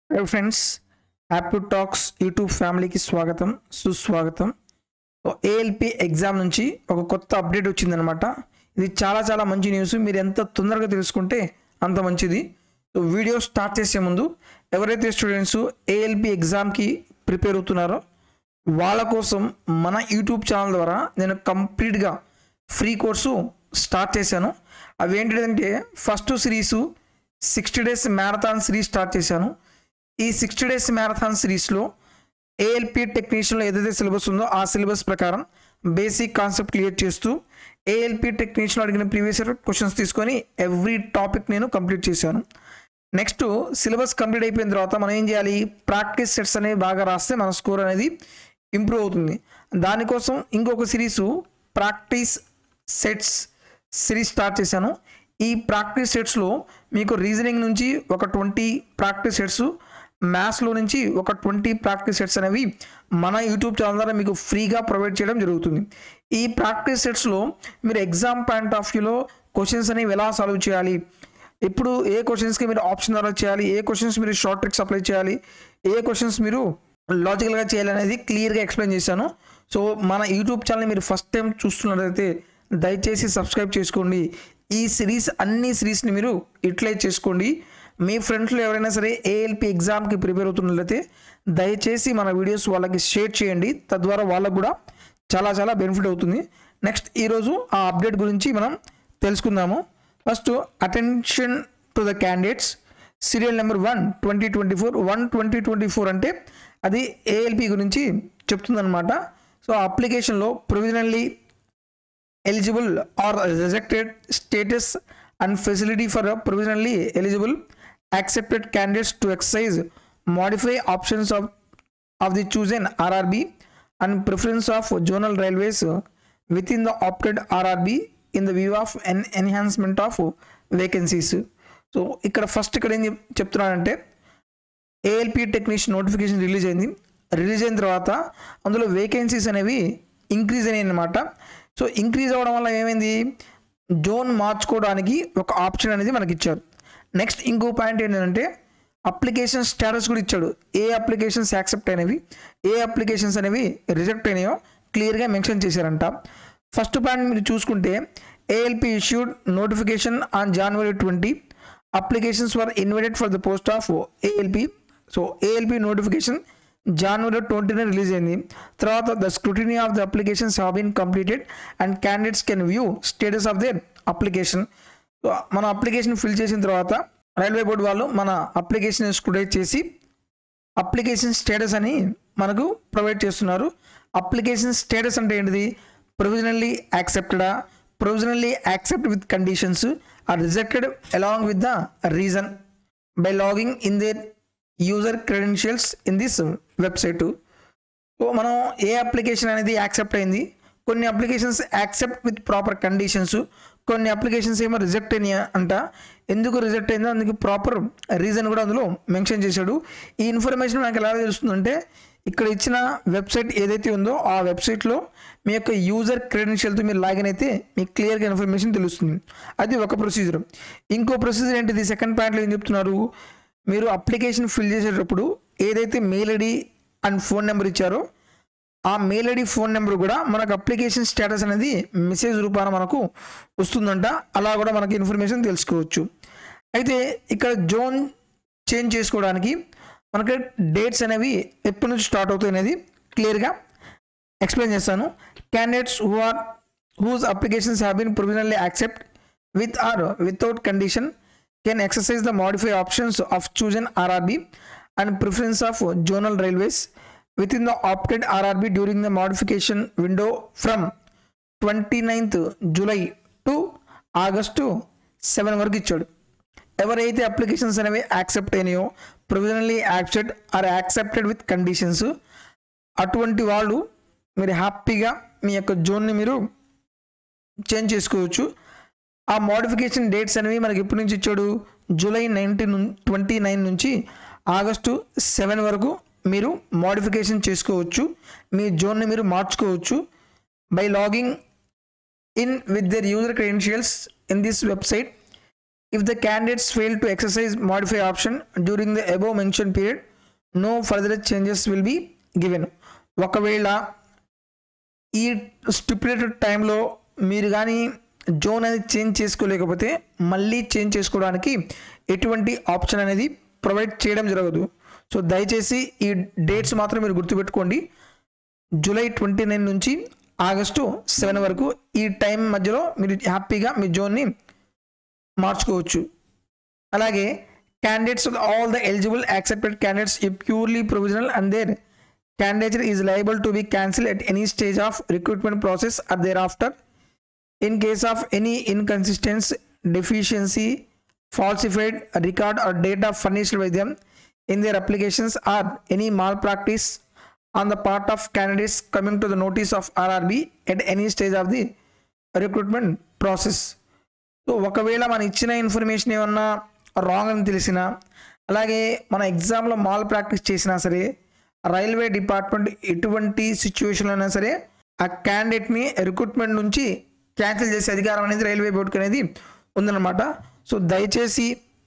Hello friends app talks YouTube ఫ్యామిలీకి స్వాగతం సుస్వాగతం సో ఏఎల్పి ఎగ్జామ్ నుంచి ఒక కొత్త అప్డేట్ వచ్చిందనమాట ఇది చాలా చాలా మంచి న్యూస్ మీరు ఎంత తొందరగా తెలుసుకుంటే అంత మంచిది సో వీడియో స్టార్ట్ చేసే ముందు ఎవరైతే స్టూడెంట్స్ ఏఎల్పి ఎగ్జామ్కి ప్రిపేర్ అవుతున్నారో వాళ్ళ కోసం మన యూట్యూబ్ ఛానల్ ద్వారా నేను కంప్లీట్గా ఫ్రీ కోర్సు స్టార్ట్ చేశాను అవి ఏంటంటే first series sixty days marathon series start చేశాను ఈ సిక్స్టీ డేస్ మ్యారథాన్ సిరీస్లో ఏఎల్పి టెక్నీషియన్లో ఏదైతే సిలబస్ ఉందో ఆ సిలబస్ ప్రకారం బేసిక్ కాన్సెప్ట్ క్లియర్ చేస్తూ ఏఎల్పి టెక్నీషియన్ అడిగిన ప్రీవియస్ ఇయర్ క్వశ్చన్స్ తీసుకొని ఎవ్రీ టాపిక్ నేను కంప్లీట్ చేశాను నెక్స్ట్ సిలబస్ కంప్లీట్ అయిపోయిన తర్వాత మనం ఏం చేయాలి ప్రాక్టీస్ సెట్స్ అనేవి బాగా రాస్తే మన స్కోర్ అనేది ఇంప్రూవ్ అవుతుంది దానికోసం ఇంకొక series practice sets series start చేశాను ఈ ప్రాక్టీస్ సెట్స్లో మీకు రీజనింగ్ నుంచి ఒక ట్వంటీ ప్రాక్టీస్ సెట్స్ మ్యాథ్స్లో నుంచి ఒక ట్వంటీ ప్రాక్టీస్ సెట్స్ అనేవి మన యూట్యూబ్ ఛానల్ ద్వారా మీకు ఫ్రీగా ప్రొవైడ్ చేయడం జరుగుతుంది ఈ ప్రాక్టీస్ సెట్స్లో మీరు ఎగ్జామ్ పాయింట్ ఆఫ్ వ్యూలో క్వశ్చన్స్ అనేవి ఎలా సాల్వ్ చేయాలి ఇప్పుడు ఏ క్వశ్చన్స్కి మీరు ఆప్షన్ ద్వారా చేయాలి ఏ క్వశ్చన్స్ మీరు షార్ట్ ట్రిక్స్ అప్లై చేయాలి ఏ క్వశ్చన్స్ మీరు లాజికల్గా చేయాలి అనేది క్లియర్గా ఎక్స్ప్లెయిన్ చేశాను సో మన యూట్యూబ్ ఛానల్ మీరు ఫస్ట్ టైం చూస్తున్నట్లయితే దయచేసి సబ్స్క్రైబ్ చేసుకోండి ఈ సిరీస్ అన్ని సిరీస్ని మీరు యూటిలైజ్ చేసుకోండి మీ ఫ్రెండ్స్లో ఎవరైనా సరే ఏఎల్పి ఎగ్జామ్కి ప్రిపేర్ అవుతున్నట్లయితే దయచేసి మన వీడియోస్ వాళ్ళకి షేర్ చేయండి తద్వారా వాళ్ళకు కూడా చాలా చాలా బెనిఫిట్ అవుతుంది నెక్స్ట్ ఈరోజు ఆ అప్డేట్ గురించి మనం తెలుసుకుందాము first attention to the candidates serial number one twenty twenty four one twenty twenty four అంటే అది ఏఎల్పి గురించి చెప్తుందన్నమాట సో అప్లికేషన్లో provisionally eligible or rejected status and facility for a provisionally eligible accepted candidates to exercise modify options of of the chosen RRB and preference of zonal railways within the opted RRB in the view of an enhancement of vacancies. So ఇక్కడ first ఇక్కడ ఏం చెప్- చెప్తున్నానంటే ALP technician notification release అయింది release అయిన తర్వాత అందులో vacancies అనేవి ఇంక్రీజ్ అయినాయి అనమాట సో ఇంక్రీజ్ అవ్వడం వల్ల ఏమైంది జోన్ మార్చుకోవడానికి ఒక ఆప్షన్ అనేది మనకి ఇచ్చారు నెక్స్ట్ ఇంకో పాయింట్ ఏంటంటే అప్లికేషన్ స్టేటస్ కూడా ఇచ్చాడు ఏ అప్లికేషన్స్ యాక్సెప్ట్ అయినవి ఏ అప్లికేషన్స్ అనేవి రిజెక్ట్ అయినాయో క్లియర్గా మెన్షన్ చేశారంట ఫస్ట్ పాయింట్ మీరు చూసుకుంటే ALP issued notification on January twenty applications were invited for the post of ALP so ALP notification January ట్వంటీనే రిలీజ్ అయింది తర్వాత the scrutiny of the applications have been completed and candidates can view status of their application so మన application fill చేసిన తర్వాత railway board వాళ్ళు మన application స్క్రూటైజ్ చేసి application status అని మనకు ప్రొవైడ్ చేస్తున్నారు అప్లికేషన్ స్టేటస్ అంటే ఏంటిది ప్రొవిజనల్లీ యాక్సెప్టెడా provisionally accept with conditions or rejected along with the reason by logging in their user credentials in this website so మనం ఏ అప్లికేషన్ అనేది యాక్సెప్ట్ అయింది కొన్ని applications accept with proper conditions కొన్ని అప్లికేషన్స్ ఏమో రిజెక్ట్ అయినాయి అంట ఎందుకు రిజెక్ట్ అయిందో అందుకు ప్రాపర్ రీజన్ కూడా అందులో మెన్షన్ చేశాడు ఈ ఇన్ఫర్మేషన్ మనకు ఎలా తెలుస్తుందంటే ఇక్కడ ఇచ్చిన వెబ్సైట్ ఏదైతే ఉందో ఆ వెబ్సైట్లో మీ యొక్క యూజర్ క్రెడెన్షియల్తో మీరు లాగిన్ అయితే మీకు క్లియర్గా ఇన్ఫర్మేషన్ తెలుస్తుంది అది ఒక ప్రొసీజర్ ఇంకో ప్రొసీజర్ ఏంటిది సెకండ్ పాయింట్లో ఏం చెప్తున్నారు మీరు అప్లికేషన్ ఫిల్ చేసేటప్పుడు ఏదైతే mail ID and phone number ఇచ్చారో ఆ మెయిల్ ఐడి ఫోన్ నెంబర్ కూడా మనకు అప్లికేషన్ స్టేటస్ అనేది మెసేజ్ రూపాన మనకు వస్తుందంట అలా కూడా మనకి ఇన్ఫర్మేషన్ తెలుసుకోవచ్చు అయితే ఇక్కడ జోన్ చేంజ్ చేసుకోవడానికి మనకి డేట్స్ అనేవి ఎప్పటి నుంచి స్టార్ట్ అవుతాయి అనేది క్లియర్గా ఎక్స్ప్లెయిన్ చేస్తాను candidates who are whose applications have been provisionally accept with or without condition can exercise the modify options of chosen RRB and preference of zonal railways within the opted RRB during the modification window from twenty ninth July to August seven వరకు ఇచ్చాడు ఎవరైతే applications అనేవి accept అయినాయో provisionally accept or accepted with conditions అటువంటి వాళ్ళు మీరు హ్యాపీగా మీ యొక్క జోన్ని మీరు చేంజ్ చేసుకోవచ్చు ఆ మోడిఫికేషన్ డేట్స్ అనేవి మనకి ఎప్పటి నుంచి ఇచ్చాడు జూలై నైన్టీన్ ట్వంటీ నైన్ నుంచి ఆగస్టు సెవెన్ వరకు మీరు మోడిఫికేషన్ చేసుకోవచ్చు మీ జోన్ని మీరు మార్చుకోవచ్చు by logging in with their user credentials in this website if the candidates fail to exercise modify option during the above mention period no further changes will be given ఒకవేళ ఈ stipulated టైంలో మీరు కానీ జోన్ అనేది change చేసుకోలేకపోతే మళ్ళీ change చేసుకోవడానికి ఎటువంటి option అనేది ప్రొవైడ్ చేయడం జరగదు సో దయచేసి ఈ డేట్స్ మాత్రం మీరు గుర్తుపెట్టుకోండి జూలై ట్వంటీ నైన్ నుంచి ఆగస్టు సెవెన్ వరకు ఈ టైం మధ్యలో మీరు హ్యాపీగా మీ జోన్ని మార్చుకోవచ్చు అలాగే candidates all the eligible accepted candidates is purely provisional and their candidate is liable to be cancel at any stage of recruitment process or thereafter in case of any inconsistency, deficiency, falsified record or data furnished by them in their applications or any malpractice on the part of candidates coming to the notice of RRB at any stage of the recruitment process. So ఒకవేళ మన ఇచ్చిన information ఏమన్నా wrong అని తెలిసినా అలాగే మన ఎగ్జామ్లో mall practice చేసినా సరే రైల్వే డిపార్ట్మెంట్ ఎటువంటి సిచ్యువేషన్లో అయినా సరే ఆ క్యాండిడేట్ని రిక్రూట్మెంట్ నుంచి క్యాన్సిల్ చేసే అధికారం అనేది రైల్వే బోర్డుకి అనేది ఉందన్నమాట సో దయచేసి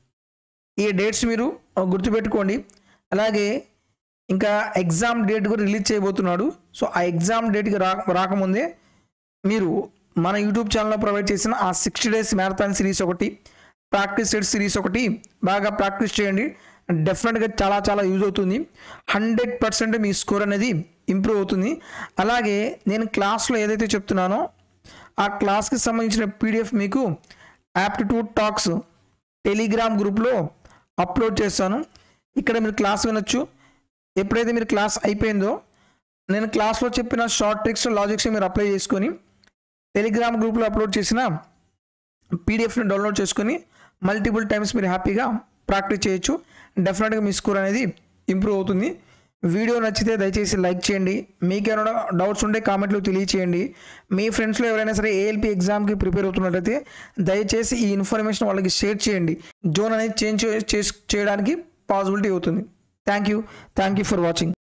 ఈ డేట్స్ మీరు గుర్తుపెట్టుకోండి అలాగే ఇంకా ఎగ్జామ్ డేట్ కూడా రిలీజ్ చేయబోతున్నాడు సో ఆ ఎగ్జామ్ డేట్కి రా రాకముందే మీరు మన యూట్యూబ్ ఛానల్లో ప్రొవైడ్ చేసిన ఆ సిక్స్టీ డేస్ మ్యారథాన్ సిరీస్ ఒకటి ప్రాక్టీస్ సెట్ సిరీస్ ఒకటి బాగా ప్రాక్టీస్ చేయండి డెఫినెట్గా చాలా చాలా యూజ్ అవుతుంది హండ్రెడ్ పర్సెంట్ మీ స్కోర్ అనేది ఇంప్రూవ్ అవుతుంది అలాగే నేను క్లాస్లో ఏదైతే చెప్తున్నానో ఆ క్లాస్కి సంబంధించిన పీడిఎఫ్ మీకు యాప్టిట్యూడ్ టాక్స్ టెలిగ్రామ్ గ్రూప్లో అప్లోడ్ చేస్తాను ఇక్కడ మీరు క్లాస్ వినొచ్చు ఎప్పుడైతే మీరు క్లాస్ అయిపోయిందో నేను క్లాస్లో చెప్పిన షార్ట్ ట్రిక్స్ లాజిక్స్ మీరు అప్లై చేసుకొని టెలిగ్రామ్ గ్రూప్లో అప్లోడ్ చేసిన పీడిఎఫ్ని డౌన్లోడ్ చేసుకొని మల్టిపుల్ టైమ్స్ మీరు హ్యాపీగా ప్రాక్టీస్ చేయొచ్చు డెఫినెట్గా మీ స్కోర్ అనేది ఇంప్రూవ్ అవుతుంది వీడియో నచ్చితే దయచేసి లైక్ చేయండి మీకు ఏమైనా డౌట్స్ ఉంటే కామెంట్లో తెలియచేయండి మీ ఫ్రెండ్స్లో ఎవరైనా సరే ఏఎల్పి ఎగ్జామ్కి ప్రిపేర్ అవుతున్నట్లయితే దయచేసి ఈ ఇన్ఫర్మేషన్ వాళ్ళకి షేర్ చేయండి జోన్ అనేది చేంజ్ చేయడానికి పాసిబిలిటీ అవుతుంది thank you thank you for watching